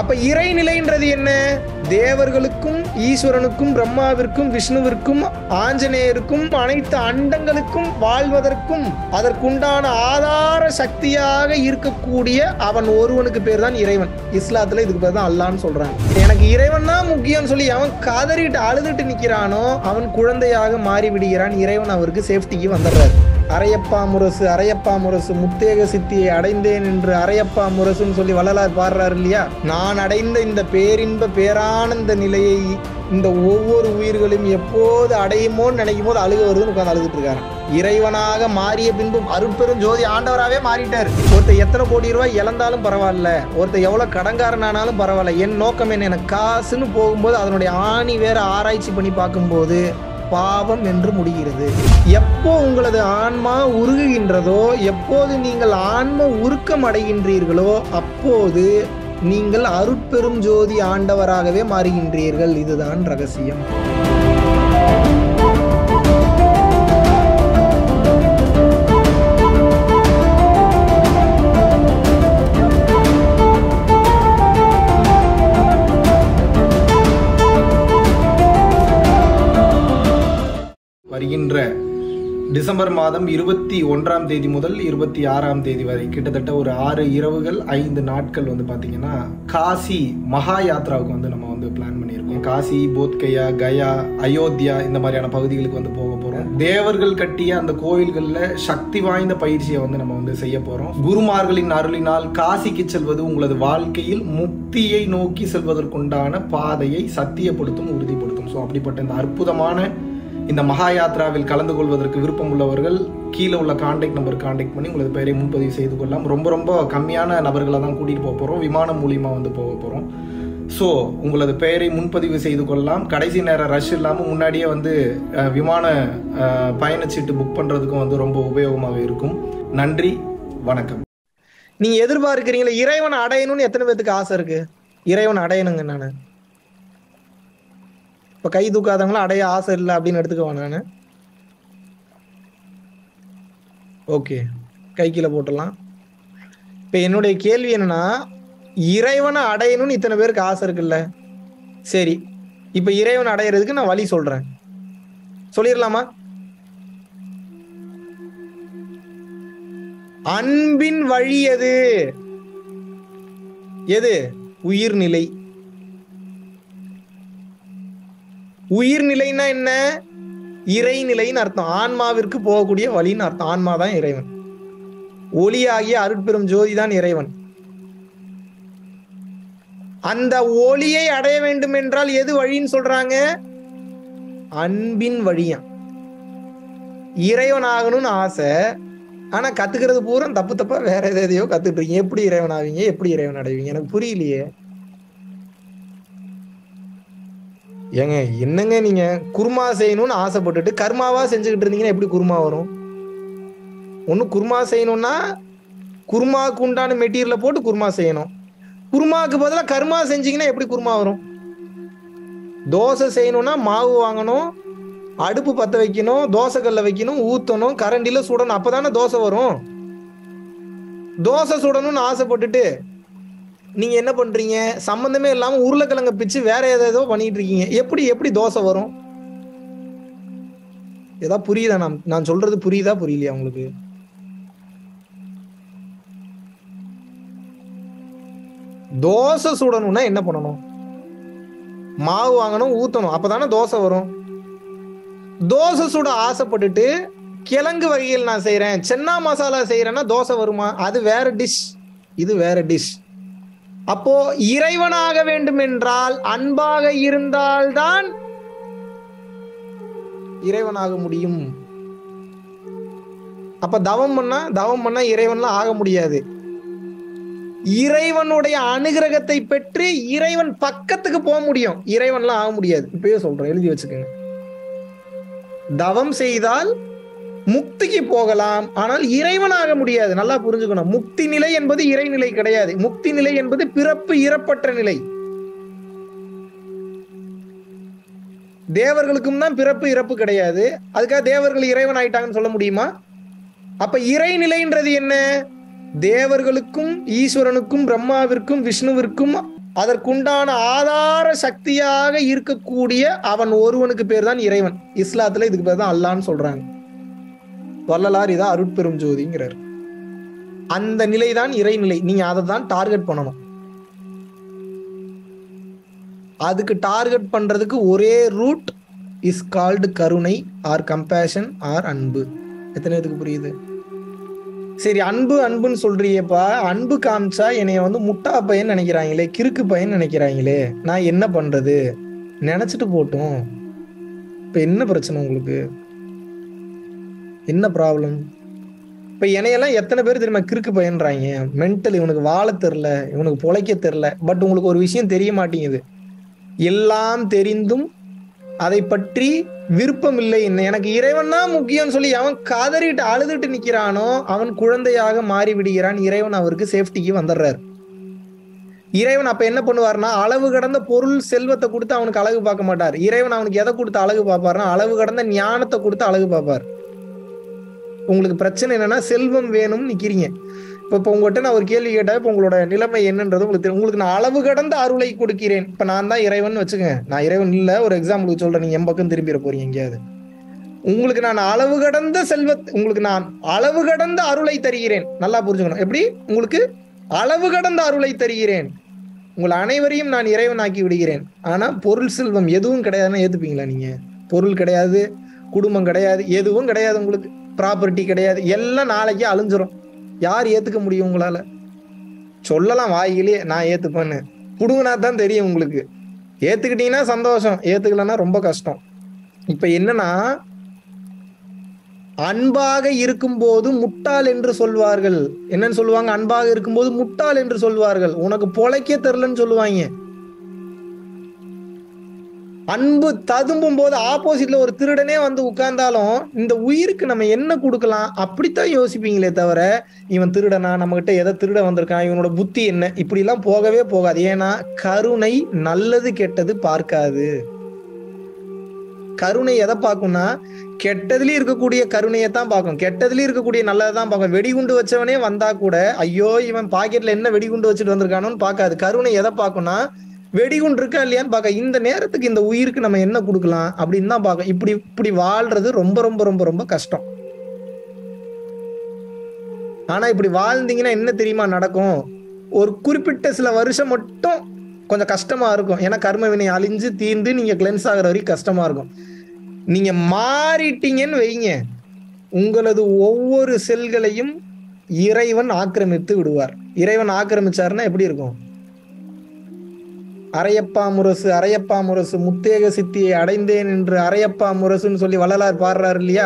அப்ப இறைநிலைன்றது என்ன தேவர்களுக்கும் ஈஸ்வரனுக்கும் பிரம்மாவிற்கும் விஷ்ணுவிற்கும் ஆஞ்சநேயருக்கும் அனைத்து அண்டங்களுக்கும் வாழ்வதற்கும் அதற்குண்டான ஆதார சக்தியாக இருக்கக்கூடிய அவன் ஒருவனுக்கு பேர் தான் இறைவன் இஸ்லாத்துல இதுக்கு பேர் தான் அல்லான்னு சொல்றாங்க எனக்கு இறைவன் தான் முக்கியம்னு சொல்லி அவன் கதறிட்டு அழுதுட்டு நிக்கிறானோ அவன் குழந்தையாக மாறி விடுகிறான் இறைவன் அவருக்கு சேஃப்டிக்கு வந்துடுறாரு அரையப்பா முரசு அரையப்பா முரசு முத்தேக சித்தியை அடைந்தேன் என்று அரையப்பா முரசுன்னு சொல்லி வள்ளலார் பாடுறாரு இல்லையா நான் அடைந்த இந்த பேரின்ப பேரானந்த நிலையை இந்த ஒவ்வொரு உயிர்களும் எப்போது அடையுமோன்னு நினைக்கும் போது அழுக வருதுன்னு உட்காந்து அழுதுட்டு இருக்காரு இறைவனாக மாறிய பின்பு அருட்பெரும் ஜோதி ஆண்டவராகவே மாறிட்டார் ஒருத்தர் எத்தனை கோடி ரூபாய் இழந்தாலும் பரவாயில்ல ஒருத்தர் எவ்வளவு கடன்காரனானாலும் பரவாயில்ல என் நோக்கம் என்ன எனக்கு காசுன்னு போகும்போது அதனுடைய ஆணி வேற ஆராய்ச்சி பண்ணி பார்க்கும்போது பாவம் என்று முடிகிறது எப்போ உங்களது ஆன்மா உருகுகின்றதோ எப்போது நீங்கள் ஆன்ம உருக்கம் அடைகின்றீர்களோ அப்போது நீங்கள் அருட்பெரும் ஜோதி ஆண்டவராகவே மாறுகின்றீர்கள் இதுதான் ரகசியம் வருகின்ற டிசம்பர் மாதம் இருபத்தி ஒன்றாம் தேதி முதல் இருபத்தி ஆறாம் தேதி வரை கிட்டத்தட்ட ஒரு ஆறு இரவுகள் ஐந்து நாட்கள் வந்து பார்த்தீங்கன்னா காசி மகா யாத்ராவுக்கு வந்து நம்ம வந்து பிளான் பண்ணியிருக்கோம் காசி போத்கயா கயா அயோத்தியா இந்த மாதிரியான பகுதிகளுக்கு வந்து போக போகிறோம் தேவர்கள் கட்டிய அந்த கோயில்களில் சக்தி வாய்ந்த பயிற்சியை வந்து நம்ம வந்து செய்ய போகிறோம் குருமார்களின் அருளினால் காசிக்கு செல்வது உங்களது வாழ்க்கையில் முக்தியை நோக்கி செல்வதற்குண்டான பாதையை சத்தியப்படுத்தும் உறுதிப்படுத்தும் ஸோ அப்படிப்பட்ட இந்த அற்புதமான இந்த மகா யாத்ராவில் கலந்து கொள்வதற்கு விருப்பம் உள்ளவர்கள் கீழே உள்ள காண்டாக்ட் நம்பர் காண்டாக்ட் பண்ணி உங்களது பெயரை முன்பதிவு செய்து கொள்ளலாம் ரொம்ப ரொம்ப கம்மியான நபர்களை தான் கூட்டிகிட்டு போக போகிறோம் விமானம் மூலியமாக வந்து போக போகிறோம் ஸோ உங்களது பெயரை முன்பதிவு செய்து கொள்ளலாம் கடைசி நேரம் ரஷ் இல்லாமல் முன்னாடியே வந்து அஹ், விமான அஹ், பயணச்சீட்டு புக் பண்ணுறதுக்கும் வந்து ரொம்ப உபயோகமாக இருக்கும் நன்றி வணக்கம் நீங்க எதிர்பார்க்கிறீங்களா இறைவன் அடையணும்னு எத்தனை பேத்துக்கு ஆசை இருக்கு இறைவன் அடையணுங்க நான் இப்ப கை தூக்காதவங்களும் அடைய ஆசை இல்லை அப்படின்னு எடுத்துக்குவேன் நான் ஓகே கை கீழே போட்டுடலாம் இப்ப என்னுடைய கேள்வி என்னன்னா இறைவனை அடையணும்னு இத்தனை பேருக்கு ஆசை இருக்குல்ல சரி இப்ப இறைவன் அடையிறதுக்கு நான் வழி சொல்றேன் சொல்லிடலாமா அன்பின் வழி எது எது உயிர்நிலை உயிர்நிலைன்னா என்ன இறைநிலைன்னு அர்த்தம் ஆன்மாவிற்கு போகக்கூடிய வழின்னு அர்த்தம் ஆன்மா தான் இறைவன் ஒளியாகிய அருட்பெரும் ஜோதி தான் இறைவன் அந்த ஒளியை அடைய வேண்டும் என்றால் எது வழின்னு சொல்றாங்க அன்பின் வழியா இறைவன் ஆகணும்னு ஆசை ஆனா கத்துக்கிறது பூரா தப்பு தப்பா வேற எது எதையோ கத்துட்டு இருக்கீங்க எப்படி இறைவன் ஆவீங்க எப்படி இறைவன் அடைவீங்க எனக்கு புரியலையே ஏங்க என்னங்க நீங்க குருமா செய்யணும்னு ஆசைப்பட்டுட்டு கர்மாவா செஞ்சுக்கிட்டு இருந்தீங்கன்னா எப்படி குருமா வரும் ஒண்ணு குருமா செய்யணும்னா குருமாவுக்கு உண்டான மெட்டீரியலை போட்டு குருமா செய்யணும் குருமாவுக்கு பதிலாக கர்மா செஞ்சீங்கன்னா எப்படி குருமா வரும் தோசை செய்யணும்னா மாவு வாங்கணும் அடுப்பு பற்ற வைக்கணும் தோசை கல்ல வைக்கணும் ஊத்தணும் கரண்டில சுடணும் அப்பதானே தோசை வரும் தோசை சுடணும்னு ஆசைப்பட்டுட்டு நீங்க என்ன பண்றீங்க சம்பந்தமே இல்லாம உருளைக்கிழங்க பிச்சு வேற ஏதேதோ பண்ணிட்டு இருக்கீங்க எப்படி எப்படி தோசை வரும் ஏதா புரியுதா நான் நான் சொல்றது புரியுதா புரியலையா உங்களுக்கு தோசை சுடணும்னா என்ன பண்ணணும் மாவு வாங்கணும் ஊத்தணும் அப்பதானே தோசை வரும் தோசை சுட ஆசைப்பட்டுட்டு கிழங்கு வகைகள் நான் செய்றேன் சென்னா மசாலா செய்யறேன்னா தோசை வருமா அது வேற டிஷ் இது வேற டிஷ் அப்போ இறைவனாக வேண்டும் என்றால் அன்பாக இருந்தால்தான் இறைவனாக முடியும் அப்ப தவம் பண்ணா தவம் பண்ணா இறைவன்லாம் ஆக முடியாது இறைவனுடைய அனுகிரகத்தை பெற்று இறைவன் பக்கத்துக்கு போக முடியும் இறைவன்லாம் ஆக முடியாது இப்பயே சொல்றேன் எழுதி வச்சுக்கோங்க தவம் செய்தால் முக்திக்கு போகலாம் ஆனால் இறைவனாக முடியாது நல்லா புரிஞ்சுக்கணும் முக்தி நிலை என்பது இறைநிலை கிடையாது முக்தி நிலை என்பது பிறப்பு இறப்பற்ற நிலை தேவர்களுக்கும் தான் பிறப்பு இறப்பு கிடையாது அதுக்காக தேவர்கள் இறைவன் ஆயிட்டாங்கன்னு சொல்ல முடியுமா அப்ப இறைநிலைன்றது என்ன தேவர்களுக்கும் ஈஸ்வரனுக்கும் பிரம்மாவிற்கும் விஷ்ணுவிற்கும் அதற்குண்டான ஆதார சக்தியாக இருக்கக்கூடிய அவன் ஒருவனுக்கு பேர் தான் இறைவன் இஸ்லாத்துல இதுக்கு பேர் தான் அல்லான்னு சொல்றாங்க வள்ளலார் இதா அருட்பெரும் ஜோதிங்கிறார் அந்த நிலைதான் இறைநிலை நீங்க அதை தான் டார்கெட் பண்ணணும் அதுக்கு டார்கெட் பண்றதுக்கு ஒரே ரூட் இஸ் கால்டு கருணை ஆர் கம்பேஷன் ஆர் அன்பு எத்தனை பேத்துக்கு புரியுது சரி அன்பு அன்புன்னு சொல்றியப்பா அன்பு காமிச்சா என்னைய வந்து முட்டா பையன் நினைக்கிறாங்களே கிறுக்கு பையன் நினைக்கிறாங்களே நான் என்ன பண்றது நினைச்சிட்டு போட்டும் இப்ப என்ன பிரச்சனை உங்களுக்கு என்ன ப்ராப்ளம் இப்ப என்னையெல்லாம் எத்தனை பேர் தெரியுமா கிறுக்கு பையன்றாங்க மென்டல் இவனுக்கு வாழ தெரில இவனுக்கு பொழைக்க தெரில பட் உங்களுக்கு ஒரு விஷயம் தெரிய மாட்டேங்குது எல்லாம் தெரிந்தும் அதை பற்றி விருப்பம் இல்லை என்ன எனக்கு இறைவன் தான் முக்கியம்னு சொல்லி அவன் கதறிட்டு அழுதுட்டு நிக்கிறானோ அவன் குழந்தையாக மாறி விடுகிறான் இறைவன் அவருக்கு சேஃப்டிக்கு வந்துடுறாரு இறைவன் அப்ப என்ன பண்ணுவார்னா அளவு கடந்த பொருள் செல்வத்தை கொடுத்து அவனுக்கு அழகு பார்க்க மாட்டார் இறைவன் அவனுக்கு எதை கொடுத்து அழகு பார்ப்பார்னா அளவு கடந்த ஞானத்தை கொடுத்து அழகு பார்ப்பார் உங்களுக்கு பிரச்சனை என்னன்னா செல்வம் வேணும்னு நிக்கிறீங்க இப்ப இப்போ உங்கள்கிட்ட நான் ஒரு கேள்வி கேட்டா இப்போ உங்களோட நிலைமை என்னன்றது உங்களுக்கு தெரியும் உங்களுக்கு நான் அளவு கடந்த அருளை கொடுக்கிறேன் இப்ப நான் தான் இறைவன் வச்சுக்கங்க நான் இறைவன் இல்ல ஒரு எக்ஸாம்பிளுக்கு சொல்றேன் நீங்க என் பக்கம் திரும்பிட போறீங்க எங்கேயாவது உங்களுக்கு நான் அளவு கடந்த செல்வ உங்களுக்கு நான் அளவு கடந்த அருளை தருகிறேன் நல்லா புரிஞ்சுக்கணும் எப்படி உங்களுக்கு அளவு கடந்த அருளை தருகிறேன் உங்கள் அனைவரையும் நான் இறைவனாக்கி விடுகிறேன் ஆனா பொருள் செல்வம் எதுவும் கிடையாதுன்னா ஏத்துப்பீங்களா நீங்க பொருள் கிடையாது குடும்பம் கிடையாது எதுவும் கிடையாது உங்களுக்கு ப்ராப்பர்ட்டி கிடையாது எல்லாம் நாளைக்கு அழிஞ்சிரும் யார் ஏத்துக்க முடியும் உங்களால சொல்லலாம் வாயிலே நான் ஏத்துப்பேன்னு புடுங்கினா தான் தெரியும் உங்களுக்கு ஏத்துக்கிட்டீங்கன்னா சந்தோஷம் ஏத்துக்கலன்னா ரொம்ப கஷ்டம் இப்ப என்னன்னா அன்பாக இருக்கும்போது முட்டாள் என்று சொல்வார்கள் என்னன்னு சொல்லுவாங்க அன்பாக இருக்கும்போது முட்டாள் என்று சொல்வார்கள் உனக்கு பொழைக்க தெரிலன்னு சொல்லுவாங்க அன்பு ததும்பும் போது ஆப்போசிட்ல ஒரு திருடனே வந்து உட்கார்ந்தாலும் இந்த உயிருக்கு நம்ம என்ன கொடுக்கலாம் அப்படித்தான் யோசிப்பீங்களே தவிர இவன் திருடனா நம்ம கிட்ட எதை திருட வந்திருக்கான் இவனோட புத்தி என்ன இப்படி எல்லாம் போகவே போகாது ஏன்னா கருணை நல்லது கெட்டது பார்க்காது கருணை எதை பார்க்கும்னா கெட்டதுலயும் இருக்கக்கூடிய கருணையை தான் பார்க்கும் கெட்டதுலயும் இருக்கக்கூடிய நல்லதை தான் பார்க்கும் வெடிகுண்டு வச்சவனே வந்தா கூட ஐயோ இவன் பாக்கெட்ல என்ன வெடிகுண்டு வச்சுட்டு வந்திருக்கானோன்னு பார்க்காது கருணை எதை பார்க்கும்னா வெடிகுண்டு இருக்கா இல்லையான்னு பார்க்க இந்த நேரத்துக்கு இந்த உயிருக்கு நம்ம என்ன கொடுக்கலாம் அப்படின்னு தான் பார்க்க இப்படி இப்படி வாழ்றது ரொம்ப ரொம்ப ரொம்ப ரொம்ப கஷ்டம் ஆனா இப்படி வாழ்ந்தீங்கன்னா என்ன தெரியுமா நடக்கும் ஒரு குறிப்பிட்ட சில வருஷம் மட்டும் கொஞ்சம் கஷ்டமா இருக்கும் ஏன்னா கர்ம வினை அழிஞ்சு தீர்ந்து நீங்க கிளென்ஸ் ஆகுற வரைக்கும் கஷ்டமா இருக்கும் நீங்க மாறிட்டீங்கன்னு வைங்க உங்களது ஒவ்வொரு செல்களையும் இறைவன் ஆக்கிரமித்து விடுவார் இறைவன் ஆக்கிரமிச்சாருன்னா எப்படி இருக்கும் அரையப்பா முரசு அரையப்பா முரசு முத்தேக சித்தியை அடைந்தேன் என்று அரையப்பா முரசுன்னு சொல்லி வள்ளலார் பாடுறாரு இல்லையா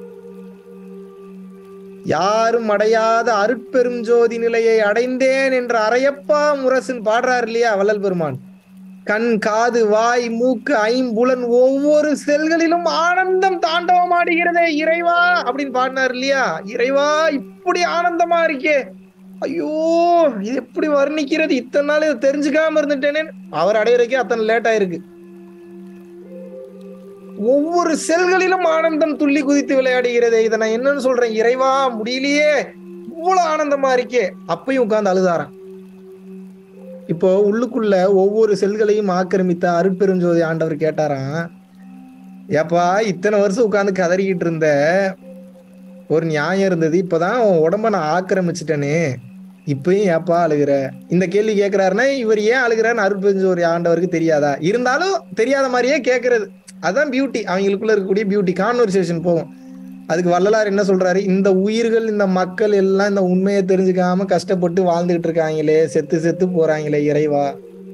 யாரும் அடையாத அருட்பெரும் ஜோதி நிலையை அடைந்தேன் என்று அரையப்பா முரசுன்னு பாடுறாரு இல்லையா வள்ளல் பெருமான் கண் காது வாய் மூக்கு ஐம்புலன் ஒவ்வொரு செல்களிலும் ஆனந்தம் தாண்டவமாடுகிறதே இறைவா அப்படின்னு பாடினார் இல்லையா இறைவா இப்படி ஆனந்தமா இருக்கே ஐயோ இது எப்படி வர்ணிக்கிறது இத்தனை நாள் இதை தெரிஞ்சுக்காம இருந்துட்டேனே அவர் அடையிறக்கே அத்தனை லேட் ஆயிருக்கு ஒவ்வொரு செல்களிலும் ஆனந்தம் துள்ளி குதித்து விளையாடுகிறது இதை நான் என்னன்னு சொல்றேன் இறைவா முடியலையே இவ்வளவு ஆனந்தமா இருக்கே அப்பயும் உட்கார்ந்து அழுதாராம் இப்போ உள்ளுக்குள்ள ஒவ்வொரு செல்களையும் ஆக்கிரமித்த அருட்பெருஞ்சோதி ஆண்டவர் கேட்டாராம் ஏப்பா இத்தனை வருஷம் உட்கார்ந்து கதறிக்கிட்டு இருந்த ஒரு நியாயம் இருந்தது இப்பதான் உன் உடம்ப நான் ஆக்கிரமிச்சிட்டேனே இப்பயும் ஏப்பா அழுகிற இந்த கேள்வி கேட்கிறாருன்னா இவர் ஏன் அழுகிறாருன்னு அருட்பெருஞ்சோதி ஆண்டவருக்கு தெரியாதா இருந்தாலும் தெரியாத மாதிரியே கேட்கறது அதுதான் பியூட்டி அவங்களுக்குள்ள இருக்கக்கூடிய பியூட்டி கான்வர்சேஷன் போகும் அதுக்கு வள்ளலார் என்ன சொல்றாரு இந்த உயிர்கள் இந்த மக்கள் எல்லாம் இந்த உண்மையை தெரிஞ்சுக்காம கஷ்டப்பட்டு வாழ்ந்துகிட்டு இருக்காங்களே செத்து செத்து போறாங்களே இறைவா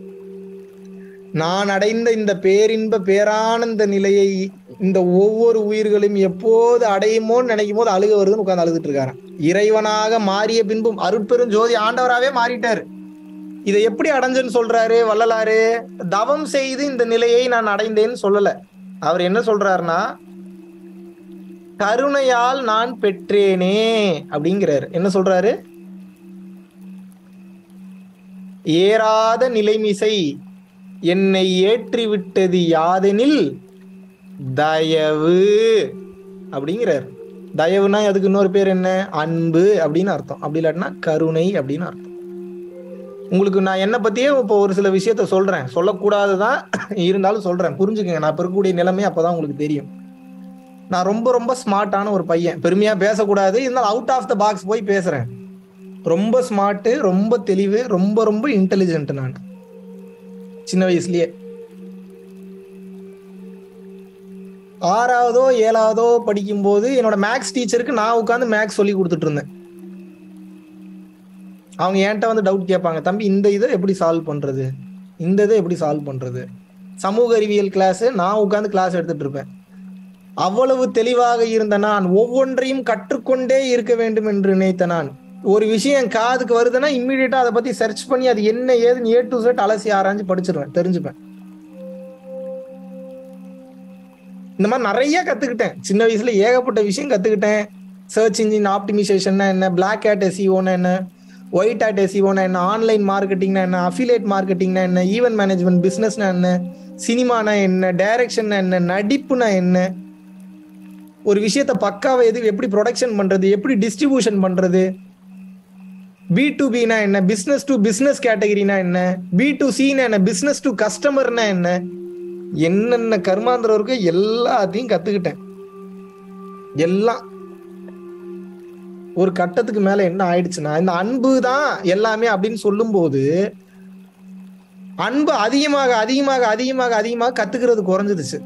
நான் அடைந்த இந்த பேரின்ப பேரானந்த நிலையை இந்த ஒவ்வொரு உயிர்களும் எப்போது அடையுமோன்னு நினைக்கும் போது அழுக வருதுன்னு உட்கார்ந்து அழுதுட்டு இருக்காராம் இறைவனாக மாறிய பின்பும் அருட்பெரும் ஜோதி ஆண்டவராவே மாறிட்டாரு இதை எப்படி அடைஞ்சேன்னு சொல்றாரு வள்ளலாரு தவம் செய்து இந்த நிலையை நான் அடைந்தேன்னு சொல்லல அவர் என்ன சொல்றாருன்னா கருணையால் நான் பெற்றேனே அப்படிங்கிறாரு என்ன சொல்றாரு ஏறாத நிலைமிசை என்னை ஏற்றி விட்டது யாதெனில் தயவு அப்படிங்கிறார் தயவுனா அதுக்கு இன்னொரு பேர் என்ன அன்பு அப்படின்னு அர்த்தம் அப்படி இல்லாட்டினா கருணை அப்படின்னு அர்த்தம் உங்களுக்கு நான் என்னை பத்தியே இப்போ ஒரு சில விஷயத்த சொல்றேன் சொல்லக்கூடாதுதான் இருந்தாலும் சொல்றேன் புரிஞ்சுக்கங்க நான் இப்ப இருக்கக்கூடிய நிலைமை அப்பதான் உங்களுக்கு தெரியும் நான் ரொம்ப ரொம்ப ஸ்மார்ட்டான ஒரு பையன் பெருமையா பேசக்கூடாது இருந்தாலும் அவுட் ஆஃப் த பாக்ஸ் போய் பேசுறேன் ரொம்ப ஸ்மார்ட்டு ரொம்ப தெளிவு ரொம்ப ரொம்ப இன்டெலிஜென்ட் நான் சின்ன வயசுலயே ஆறாவதோ ஏழாவதோ படிக்கும்போது என்னோட மேக்ஸ் டீச்சருக்கு நான் உட்காந்து மேக்ஸ் சொல்லி கொடுத்துட்டு இருந்தேன் அவங்க என்கிட்ட வந்து டவுட் கேட்பாங்க தம்பி இந்த இதை எப்படி சால்வ் பண்றது இந்த இதை எப்படி சால்வ் பண்றது சமூக அறிவியல் கிளாஸ் நான் உட்காந்து கிளாஸ் எடுத்துட்டு இருப்பேன் அவ்வளவு தெளிவாக இருந்த நான் ஒவ்வொன்றையும் கற்றுக்கொண்டே இருக்க வேண்டும் என்று நினைத்த நான் ஒரு விஷயம் என் காதுக்கு வருதுன்னா இம்மிடியட்டா அதை பத்தி சர்ச் பண்ணி அது என்ன ஏதுன்னு ஏ டு செட் அலசி ஆராய்ஞ்சு படிச்சிருவேன் தெரிஞ்சுப்பேன் இந்த மாதிரி நிறைய கத்துக்கிட்டேன் சின்ன வயசுல ஏகப்பட்ட விஷயம் கத்துக்கிட்டேன் சர்ச் இன்ஜின் ஆப்டிமைசேஷன் என்ன பிளாக் ஹேட் எஸ்இஓன்னா என்ன ஒயிட் ஹேட் எஸ்இஓனா என்ன ஆன்லைன் மார்க்கெட்டிங்னா என்ன அஃபிலேட் மார்க்கெட்டிங்னா என்ன ஈவென்ட் மேனேஜ்மெண்ட் பிசினஸ்னா என்ன சினிமானா என்ன டைரக்ஷன் என்ன நடிப்புனா என்ன ஒரு விஷயத்த பக்காவை எது எப்படி ப்ரொடக்ஷன் பண்றது எப்படி டிஸ்ட்ரிபியூஷன் பண்றது பி டு பினா என்ன பிசினஸ் டு பிசினஸ் கேட்டகரினா என்ன பி டு சினா என்ன பிசினஸ் டு கஸ்டமர்னா என்ன என்னென்ன கர்மாந்திரம் இருக்கோ எல்லாத்தையும் கத்துக்கிட்டேன் எல்லாம் ஒரு கட்டத்துக்கு மேல என்ன ஆயிடுச்சுன்னா இந்த அன்பு தான் எல்லாமே அப்படின்னு சொல்லும்போது அன்பு அதிகமாக அதிகமாக அதிகமாக அதிகமாக கத்துக்கிறது குறைஞ்சிருச்சு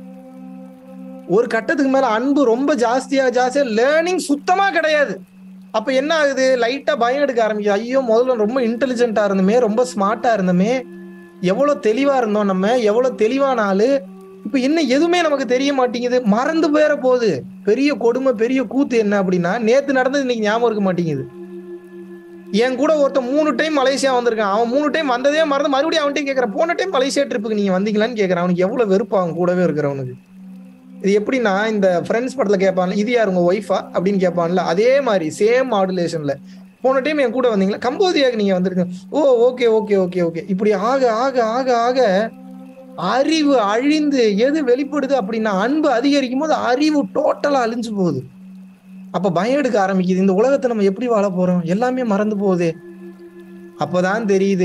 ஒரு கட்டத்துக்கு மேல அன்பு ரொம்ப ஜாஸ்தியா ஜாஸ்தியா லேர்னிங் சுத்தமா கிடையாது அப்ப என்ன ஆகுது லைட்டா பயம் எடுக்க ஆரம்பிக்குது ஐயோ முதல்ல ரொம்ப இன்டெலிஜென்ட்டா இருந்தோமே ரொம்ப ஸ்மார்ட்டா இருந்தோமே எவ்வளவு தெளிவா இருந்தோம் நம்ம எவ்வளவு தெளிவான ஆளு இப்ப என்ன எதுவுமே நமக்கு தெரிய மாட்டேங்குது மறந்து போயிட போகுது பெரிய கொடுமை பெரிய கூத்து என்ன அப்படின்னா நேத்து நடந்தது இன்னைக்கு ஞாபகம் இருக்க மாட்டேங்குது என் கூட ஒருத்தன் மூணு டைம் மலேசியா வந்திருக்கான் அவன் மூணு டைம் வந்ததே மறந்து மறுபடியும் அவன்கிட்ட கேட்கறான் போன டைம் மலேசியா ட்ரிப்புக்கு நீங்க வந்தீங்களான்னு கேட்கறான் அவனுக்கு எவ்வளவு வெறுப்பு அவன் கூடவே இருக்கிறவனுக்கு இது எப்படின்னா இந்த ஃப்ரெண்ட்ஸ் படத்துல கேட்பான்ல இது யார் உங்க ஒய்ஃபா அப்படின்னு கேட்பான்ல அதே மாதிரி சேம் மாடுலேஷன்ல போன டைம் என் கூட வந்தீங்களா கம்போதியாக்கு நீங்க வந்திருக்கீங்க oh okay okay okay okay இப்படி ஆக ஆக ஆக ஆக அறிவு அழிந்து எது வெளிப்படுது அப்படின்னா அன்பு அதிகரிக்கும் போது அறிவு டோட்டலா அழிஞ்சு போகுது அப்ப பயம் எடுக்க ஆரம்பிக்குது இந்த உலகத்தை நம்ம எப்படி வாழ போறோம் எல்லாமே மறந்து போகுது அப்பதான் தெரியுது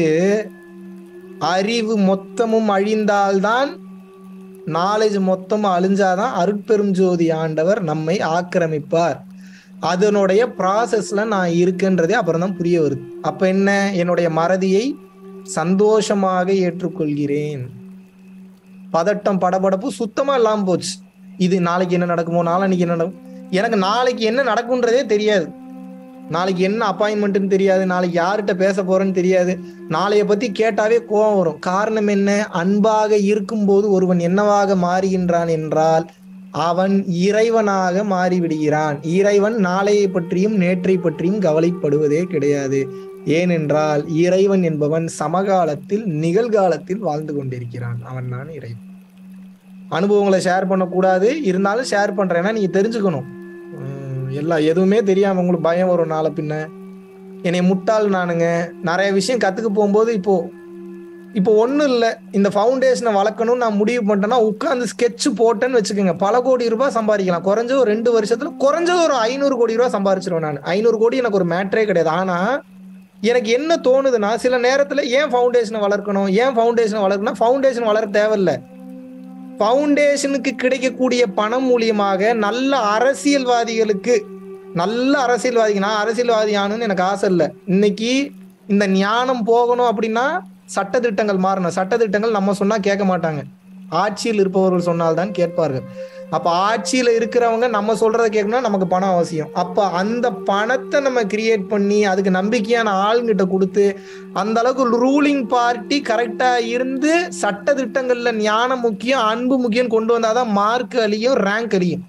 அறிவு மொத்தமும் அழிந்தால்தான் நாலேஜ் மொத்தமும் அழிஞ்சாதான் அருட்பெரும் ஜோதி ஆண்டவர் நம்மை ஆக்கிரமிப்பார் அதனுடைய ப்ராசஸ்ல நான் இருக்குன்றதே அப்புறம் தான் புரிய வருது அப்ப என்ன என்னுடைய மறதியை சந்தோஷமாக ஏற்றுக்கொள்கிறேன் பதட்டம் படபடப்பு சுத்தமா இல்லாம போச்சு இது நாளைக்கு என்ன நடக்குமோ நாளைக்கு என்ன நடக்கும் எனக்கு நாளைக்கு என்ன நடக்கும்ன்றதே தெரியாது நாளைக்கு என்ன அப்பாயின்மெண்ட்னு தெரியாது நாளைக்கு யார்கிட்ட பேச போறேன்னு தெரியாது நாளைய பத்தி கேட்டாவே கோவம் வரும் காரணம் என்ன அன்பாக இருக்கும்போது ஒருவன் என்னவாக மாறுகின்றான் என்றால் அவன் இறைவனாக மாறிவிடுகிறான் இறைவன் நாளையை பற்றியும் நேற்றை பற்றியும் கவலைப்படுவதே கிடையாது ஏனென்றால் இறைவன் என்பவன் சமகாலத்தில் நிகழ்காலத்தில் வாழ்ந்து கொண்டிருக்கிறான் அவன் தான் இறைவன் அனுபவங்களை ஷேர் பண்ணக்கூடாது இருந்தாலும் ஷேர் பண்றேன்னா நீங்க தெரிஞ்சுக்கணும் உம் எல்லாம் எதுவுமே தெரியாம உங்களுக்கு பயம் வரும் நாளை பின்ன என்னை முட்டாள் நானுங்க நிறைய விஷயம் கத்துக்க போகும்போது இப்போ இப்போ ஒன்றும் இல்லை இந்த ஃபவுண்டேஷனை வளர்க்கணும்னு நான் முடிவு பண்ணிட்டேன்னா உட்காந்து ஸ்கெட்ச் போட்டேன்னு வச்சுக்கோங்க பல கோடி ரூபாய் சம்பாதிக்கலாம் குறைஞ்ச ஒரு ரெண்டு வருஷத்துல குறைஞ்சது ஒரு ஐநூறு கோடி ரூபாய் சம்பாரிச்சிருவேன் நான் ஐநூறு கோடி எனக்கு ஒரு மேட்ரே கிடையாது ஆனா எனக்கு என்ன தோணுதுன்னா சில நேரத்துல ஏன் ஃபவுண்டேஷனை வளர்க்கணும் ஏன் ஃபவுண்டேஷனை வளர்க்கணும் ஃபவுண்டேஷன் வளர்க்க தேவையில்ல ஃபவுண்டேஷனுக்கு கிடைக்கக்கூடிய பணம் மூலியமாக நல்ல அரசியல்வாதிகளுக்கு நல்ல அரசியல்வாதி நான் அரசியல்வாதி ஆகணும்னு எனக்கு ஆசை இல்லை இன்னைக்கு இந்த ஞானம் போகணும் அப்படின்னா சட்டத்திட்டங்கள் மாறணும் சட்டத்திட்டங்கள் நம்ம சொன்னா கேட்க மாட்டாங்க ஆட்சியில் இருப்பவர்கள் சொன்னால்தான் கேட்பார்கள் அப்ப ஆட்சியில இருக்கிறவங்க நம்ம சொல்றதை கேட்கணும்னா நமக்கு பணம் அவசியம் அப்ப அந்த பணத்தை நம்ம கிரியேட் பண்ணி அதுக்கு நம்பிக்கையான ஆளுங்கிட்ட கொடுத்து அந்த அளவுக்கு ரூலிங் பார்ட்டி கரெக்டா இருந்து சட்ட திட்டங்கள்ல ஞானம் முக்கியம் அன்பு முக்கியம் கொண்டு வந்தாதான் மார்க் அழியும் ரேங்க் அழியும்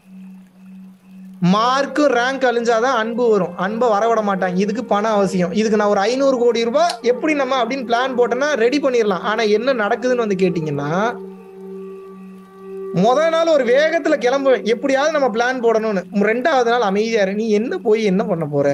மார்க்கும் ரேங்க் அழிஞ்சாதான் அன்பு வரும் அன்பை வரவிட மாட்டாங்க இதுக்கு பணம் அவசியம் இதுக்கு நான் ஒரு ஐநூறு கோடி ரூபாய் எப்படி நம்ம அப்படின்னு பிளான் போட்டோம்னா ரெடி பண்ணிடலாம் ஆனா என்ன நடக்குதுன்னு வந்து கேட்டீங்கன்னா முதல் நாள் ஒரு வேகத்துல கிளம்புவேன் எப்படியாவது நம்ம பிளான் போடணும்னு ரெண்டாவது நாள் அமைதியா இரு நீ என்ன போய் என்ன பண்ண போற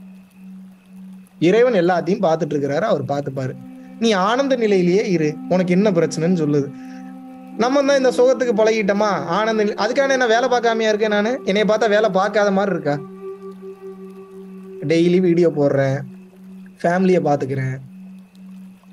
இறைவன் எல்லாத்தையும் பார்த்துட்டு இருக்கிறாரு அவர் பார்த்துப்பாரு நீ ஆனந்த நிலையிலேயே இரு உனக்கு என்ன பிரச்சனைன்னு சொல்லுது நம்ம தான் இந்த சுகத்துக்கு பழகிட்டோமா ஆனந்த நிலை- அதுக்கான என்ன வேலை பார்க்காமையா இருக்கேன் நான் என்னைய பார்த்தா வேலை பார்க்காத மாதிரி இருக்கா டெய்லி வீடியோ போடுறேன் ஃபேமிலியை பார்த்துக்கிறேன்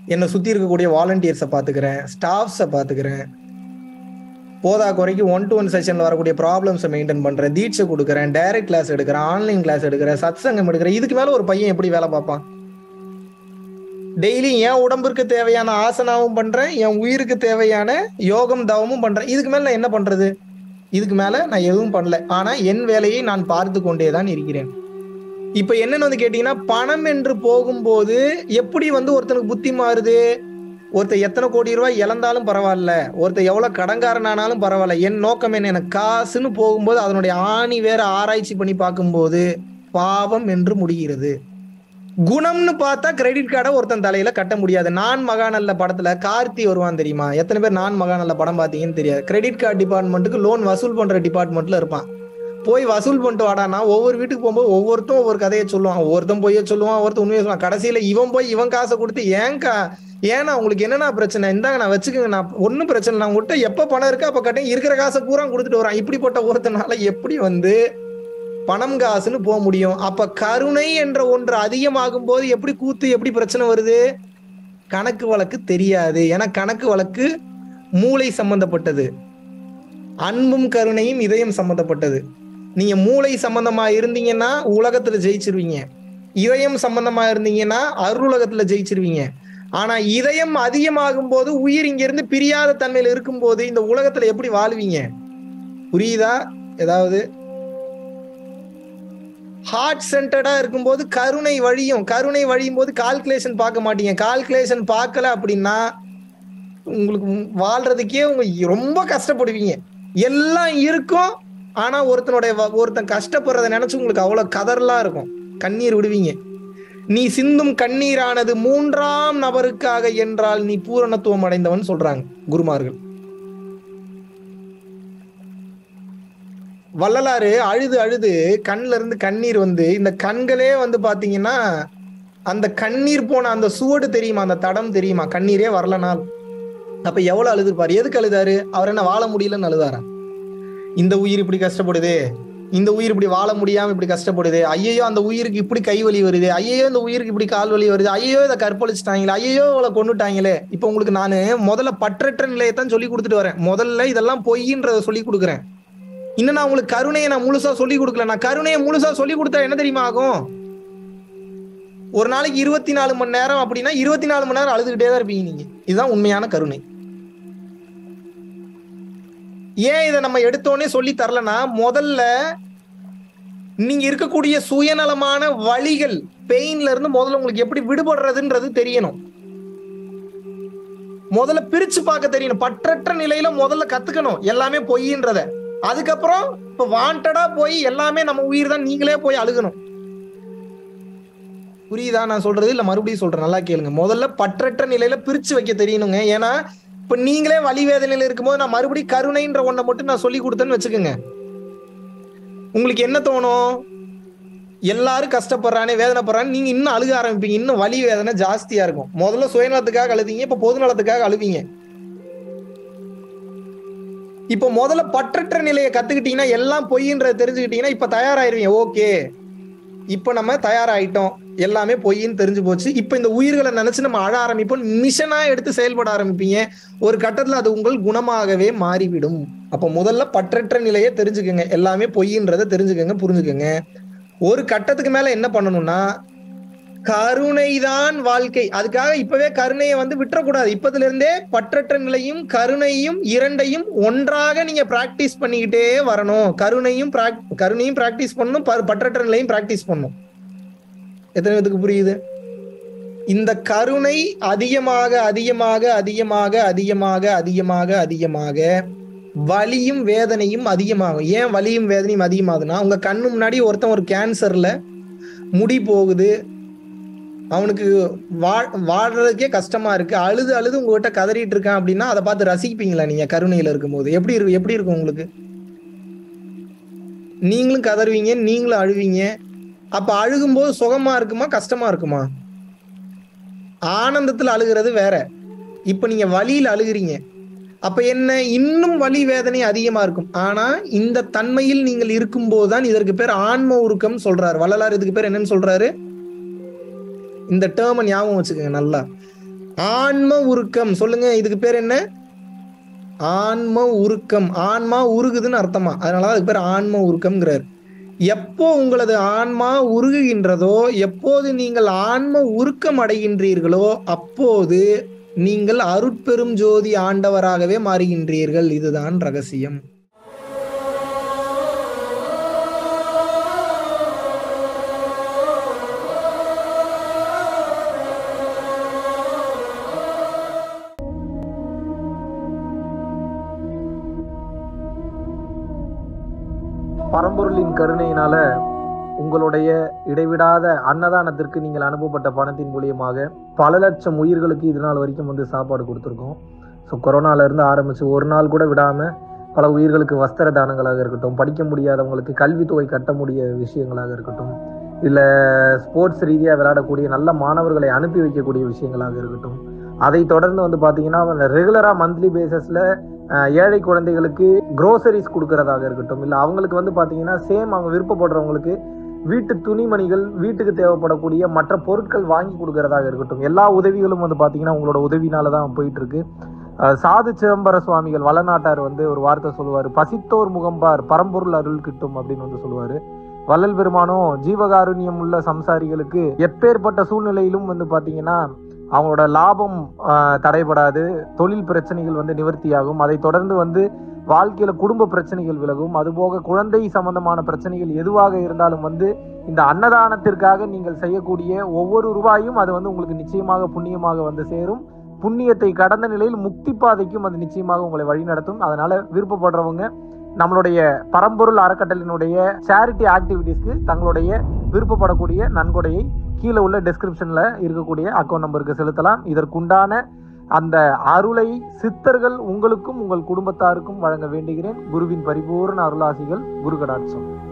என்னை சுத்தி இருக்கக்கூடிய வாலண்டியர்ஸை பாத்துக்கிறேன் ஸ்டாஃப்ஸை பாத்துக்கிறேன் போதா குறைக்கு ஒன் டு ஒன் செஷன்ல வரக்கூடிய ப்ராப்ளம்ஸை மெயின்டைன் பண்றேன் தீட்சை கொடுக்குறேன் டைரக்ட் கிளாஸ் எடுக்கிறேன் ஆன்லைன் கிளாஸ் எடுக்கிறேன் சத்சங்கம் எடுக்கிறேன் இதுக்கு மேல ஒரு பையன் எப்படி வேலை பார்ப்பான் டெய்லி என் உடம்பிற்கு தேவையான ஆசனாவும் பண்றேன் என் உயிருக்கு தேவையான யோகம் தவமும் பண்றேன் இதுக்கு மேல நான் என்ன பண்றது இதுக்கு மேல நான் எதுவும் பண்ணல ஆனா என் வேலையை நான் பார்த்து கொண்டே தான் இருக்கிறேன் இப்ப என்னன்னு வந்து கேட்டீங்கன்னா பணம் என்று போகும்போது எப்படி வந்து ஒருத்தனுக்கு புத்தி மாறுது ஒருத்தர் எத்தனை கோடி ரூபாய் இழந்தாலும் பரவாயில்ல ஒருத்தர் எவ்வளவு கடங்காரனானாலும் பரவாயில்ல என் நோக்கம் என்ன எனக்கு காசுன்னு போகும்போது அதனுடைய ஆணி வேற ஆராய்ச்சி பண்ணி பார்க்கும்போது பாவம் என்று முடிகிறது குணம்னு பார்த்தா கிரெடிட் கார்டை ஒருத்தன் தலையில கட்ட முடியாது நான் மகாநல்ல படத்துல கார்த்தி வருவான் தெரியுமா எத்தனை பேர் நான் மகாநல்ல படம் பார்த்தீங்கன்னு தெரியாது கிரெடிட் கார்டு டிபார்ட்மெண்ட்டுக்கு லோன் வசூல் பண்ற டிபார்ட்மெண்ட்ல இருப்பான் போய் வசூல் பண்ணிட்டு வாடானா ஒவ்வொரு வீட்டுக்கு போகும்போது ஒவ்வொருத்தரும் ஒவ்வொரு கதையை சொல்லுவான் ஒவ்வொருத்தன் பொய்ய சொல்லுவான் ஒருத்தன் உண்மையை சொல்லுவான் கடைசியில இவன் போய் இவன் காசை கொடுத்து ஏன்கா ஏன்னா உங்களுக்கு என்னன்னா பிரச்சனை இந்தாங்க நான் வச்சுக்கோங்க நான் ஒன்றும் பிரச்சனை இல்லை. நான் உங்கள்கிட்ட எப்ப பணம் இருக்கோ அப்ப கட்டேன் இருக்கிற காசை பூரா கொடுத்துட்டு வரான் இப்படிப்பட்ட ஒருத்தனால எப்படி வந்து பணம் காசுன்னு போக முடியும் அப்ப கருணை என்ற ஒன்று அதிகமாகும் போது எப்படி கூத்து எப்படி பிரச்சனை வருது கணக்கு வழக்கு தெரியாது ஏன்னா கணக்கு வழக்கு மூளை சம்பந்தப்பட்டது அன்பும் கருணையும் இதயம் சம்பந்தப்பட்டது நீங்க மூளை சம்பந்தமா இருந்தீங்கன்னா உலகத்துல ஜெயிச்சிருவீங்க இதயம் சம்பந்தமா இருந்தீங்கன்னா அருளுலகத்துல ஜெயிச்சிருவீங்க ஆனா இதயம் அதிகமாகும் போது உயிர் இங்க இருந்து பிரியாத தன்மையில இருக்கும்போது இந்த உலகத்துல எப்படி வாழ்வீங்க புரியுதா ஏதாவது ஹார்ட் சென்டர்டா இருக்கும்போது கருணை வழியும் கருணை வழியும் போது கால்குலேஷன் பார்க்க மாட்டீங்க கால்குலேஷன் பார்க்கல அப்படின்னா உங்களுக்கு வாழ்றதுக்கே உங்க ரொம்ப கஷ்டப்படுவீங்க எல்லாம் இருக்கும் ஆனா ஒருத்தனுடைய வ- ஒருத்தன் கஷ்டப்படுறத நினைச்சு உங்களுக்கு அவ்வளவு கதறலா இருக்கும் கண்ணீர் விடுவீங்க நீ சிந்தும் கண்ணீரானது மூன்றாம் நபருக்காக என்றால் நீ பூரணத்துவம் அடைந்தவன் சொல்றாங்க குருமார்கள் வள்ளலாறு அழுது அழுது கண்ணுல இருந்து கண்ணீர் வந்து இந்த கண்களே வந்து பாத்தீங்கன்னா அந்த கண்ணீர் போன அந்த சுவடு தெரியுமா அந்த தடம் தெரியுமா கண்ணீரே வரலனால் அப்ப எவ்வளவு அழுதுருப்பாரு எதுக்கு அழுதாரு அவர் என்ன வாழ முடியலன்னு அழுதாரா இந்த உயிர் இப்படி கஷ்டப்படுது இந்த உயிர் இப்படி வாழ முடியாம இப்படி கஷ்டப்படுது ஐயோ அந்த உயிருக்கு இப்படி கை வலி வருது ஐயோ இந்த உயிருக்கு இப்படி கால் வலி வருது ஐயோ இதை கற்பழிச்சிட்டாங்களே ஐயோ இவளை கொண்டுட்டாங்களே இப்ப உங்களுக்கு நானு முதல்ல பற்றற்ற நிலையத்தான் சொல்லி கொடுத்துட்டு வரேன் முதல்ல இதெல்லாம் பொய்ன்றத சொல்லி கொடுக்குறேன் இன்னும் நான் உங்களுக்கு கருணையை நான் முழுசா சொல்லி கொடுக்கல நான் கருணையை முழுசா சொல்லி கொடுத்தா என்ன தெரியுமா ஆகும் ஒரு நாளைக்கு இருபத்தி நாலு மணி நேரம் அப்படின்னா இருபத்தி நாலு மணி நேரம் அழுதுகிட்டே தான் இருப்பீங்க நீங்க இதுதான் உண்மையான கருணை ஏன் இதை நம்ம எடுத்தோன்னே சொல்லி தரலனா முதல்ல நீங்க இருக்கக்கூடிய சுயநலமான வழிகள் பெயின்ல இருந்து முதல்ல உங்களுக்கு எப்படி விடுபடுறதுன்றது தெரியணும் முதல்ல பிரிச்சு பார்க்க தெரியணும் பற்றற்ற நிலையில முதல்ல கத்துக்கணும் எல்லாமே பொய்ன்றத அதுக்கப்புறம் இப்ப வாண்டடா போய் எல்லாமே நம்ம உயிர் தான் நீங்களே போய் அழுகணும் புரியுதா நான் சொல்றது இல்ல மறுபடியும் சொல்றேன் நல்லா கேளுங்க முதல்ல பற்றற்ற நிலையில பிரிச்சு வைக்க தெரியணுங்க ஏன்னா இப்ப நீங்களே வலி வேதனையில இருக்கும்போது நான் மறுபடியும் கருணைன்ற ஒண்ணை மட்டும் நான் சொல்லி கொடுத்தேன்னு வச்சுக்கோங்க உங்களுக்கு என்ன தோணும் எல்லாரும் கஷ்டப்படுறானே வேதனைப்படுறானே நீங்க இன்னும் அழுக ஆரம்பிப்பீங்க இன்னும் வலி வேதனை ஜாஸ்தியா இருக்கும் முதல்ல சுயநலத்துக்காக அழுதீங்க இப்ப பொது நலத்துக்காக அழுவீங்க இப்ப முதல்ல பற்றற்ற நிலையை கத்துக்கிட்டீங்கன்னா எல்லாம் பொய்ன்றதை தெரிஞ்சுக்கிட்டீங்கன்னா இப்ப தயாராயிருவீங்க ஓகே இப்ப நம்ம தயாராயிட்டோம் எல்லாமே பொய்ன்னு தெரிஞ்சு போச்சு இப்ப இந்த உயிர்களை நினைச்சு நம்ம அழ ஆரம்பிப்போம் மிஷனா எடுத்து செயல்பட ஆரம்பிப்பீங்க ஒரு கட்டத்துல அது உங்கள் குணமாகவே மாறிவிடும் அப்ப முதல்ல பற்றற்ற நிலையை தெரிஞ்சுக்கங்க எல்லாமே பொய்ன்றதை தெரிஞ்சுக்கங்க புரிஞ்சுக்கங்க ஒரு கட்டத்துக்கு மேல என்ன பண்ணணும்னா கருணைதான் வாழ்க்கை அதுக்காக இப்பவே கருணையை வந்து விட்டுறக்கூடாது இப்பத்துல இருந்தே பற்றற்ற நிலையும் கருணையும் இரண்டையும் ஒன்றாக நீங்க பிராக்டிஸ் பண்ணிக்கிட்டே வரணும் கருணையும் prac- கருணையும் பிராக்டிஸ் பண்ணணும் ப- பற்றற்ற நிலையும் பிராக்டிஸ் பண்ணணும் எத்தனை பேத்துக்கு புரியுது இந்த கருணை அதிகமாக அதிகமாக அதிகமாக அதிகமாக அதிகமாக அதிகமாக வலியும் வேதனையும் அதிகமாகும் ஏன் வலியும் வேதனையும் அதிகமாகுதுன்னா உங்க கண்ணு முன்னாடி ஒருத்தன் ஒரு கேன்சர்ல முடி போகுது அவனுக்கு வா வாழ்றதுக்கே கஷ்டமா இருக்கு அழுது அழுது உங்ககிட்ட கதறிட்டு இருக்கான் அப்படின்னா அதை பார்த்து ரசிப்பீங்களா நீங்க கருணையில இருக்கும்போது எப்படி இருக்கு எப்படி இருக்கும் உங்களுக்கு நீங்களும் கதறுவீங்க நீங்களும் அழுவீங்க அப்ப அழுகும்போது சுகமா இருக்குமா கஷ்டமா இருக்குமா ஆனந்தத்துல அழுகிறது வேற இப்ப நீங்க வலியில அழுகுறீங்க அப்ப என்ன இன்னும் வலி வேதனை அதிகமா இருக்கும் ஆனா இந்த தன்மையில் நீங்கள் இருக்கும்போது தான் இதற்கு பேர் ஆன்ம உருக்கம் சொல்றாரு வள்ளலார் இதுக்கு பேர் என்னன்னு சொல்றாரு இந்த டேர்மை ஞாபகம் வச்சுக்கோங்க நல்லா ஆன்ம உருக்கம் சொல்லுங்க இதுக்கு பேர் என்ன ஆன்ம உருக்கம் ஆன்மா உருகுதுன்னு அர்த்தமா அதனாலதான் அதுக்கு பேர் ஆன்ம உருக்கம்ங்கிறார் எப்போ உங்களது ஆன்மா உருகுகின்றதோ எப்போது நீங்கள் ஆன்ம உருக்கம் அடைகின்றீர்களோ அப்போது நீங்கள் அருட்பெரும் ஜோதி ஆண்டவராகவே மாறுகின்றீர்கள் இதுதான் ரகசியம் பரம்பொருளின் கருணையினால உங்களுடைய இடைவிடாத அன்னதானத்திற்கு நீங்கள் அனுப்பப்பட்ட பணத்தின் மூலியமாக பல லட்சம் உயிர்களுக்கு இது நாள் வரைக்கும் வந்து சாப்பாடு கொடுத்துருக்கோம் ஸோ கொரோனால இருந்து ஆரம்பிச்சு ஒரு நாள் கூட விடாம பல உயிர்களுக்கு வஸ்திர தானங்களாக இருக்கட்டும் படிக்க முடியாதவங்களுக்கு கல்வித்தொகை கட்ட முடிய விஷயங்களாக இருக்கட்டும் இல்லை ஸ்போர்ட்ஸ் ரீதியாக விளையாடக்கூடிய நல்ல மாணவர்களை அனுப்பி வைக்கக்கூடிய விஷயங்களாக இருக்கட்டும் அதை தொடர்ந்து வந்து பார்த்தீங்கன்னா ரெகுலராக மந்த்லி பேசிஸில் ஏழை குழந்தைகளுக்கு க்ரோசரிஸ் கொடுக்கறதாக இருக்கட்டும் இல்லை அவங்களுக்கு வந்து பார்த்தீங்கன்னா சேம் அவங்க விருப்பப்படுறவங்களுக்கு வீட்டு துணிமணிகள் வீட்டுக்கு தேவைப்படக்கூடிய மற்ற பொருட்கள் வாங்கி கொடுக்கறதாக இருக்கட்டும் எல்லா உதவிகளும் வந்து பார்த்தீங்கன்னா உங்களோட உதவினால தான் போயிட்டு இருக்கு அஹ் சாது சிதம்பர சுவாமிகள் வளநாட்டார் வந்து ஒரு வார்த்தை சொல்லுவார் பசித்தோர் முகம்பார் பரம்பொருள் அருள் கிட்டும் அப்படின்னு வந்து சொல்லுவார் வள்ளல் பெருமானும் ஜீவகாருண்யம் உள்ள சம்சாரிகளுக்கு எப்பேற்பட்ட சூழ்நிலையிலும் வந்து பார்த்தீங்கன்னா அவங்களோட லாபம் ஆஹ், தடைபடாது தொழில் பிரச்சனைகள் வந்து நிவர்த்தியாகும் அதை தொடர்ந்து வந்து வாழ்க்கையில குடும்ப பிரச்சனைகள் விலகும் அதுபோக குழந்தை சம்பந்தமான பிரச்சனைகள் எதுவாக இருந்தாலும் வந்து இந்த அன்னதானத்திற்காக நீங்கள் செய்யக்கூடிய ஒவ்வொரு ரூபாயும் அது வந்து உங்களுக்கு நிச்சயமாக புண்ணியமாக வந்து சேரும் புண்ணியத்தை கடந்த நிலையில் முக்தி பாதைக்கும் அது நிச்சயமாக உங்களை வழிநடத்தும் அதனால விருப்பப்படுறவங்க நம்மளுடைய பரம்பொருள் அறக்கட்டளினுடைய சேரிட்டி ஆக்டிவிட்டீஸ்க்கு தங்களுடைய விருப்பப்படக்கூடிய நன்கொடையை கீழே உள்ள டெஸ்கிரிப்ஷன்ல இருக்கக்கூடிய அக்கௌண்ட் நம்பருக்கு செலுத்தலாம் இதற்குண்டான அந்த அருளை சித்தர்கள் உங்களுக்கும் உங்கள் குடும்பத்தாருக்கும் வழங்க வேண்டுகிறேன் குருவின் பரிபூர்ண அருளாசிகள் குரு கடாட்சம்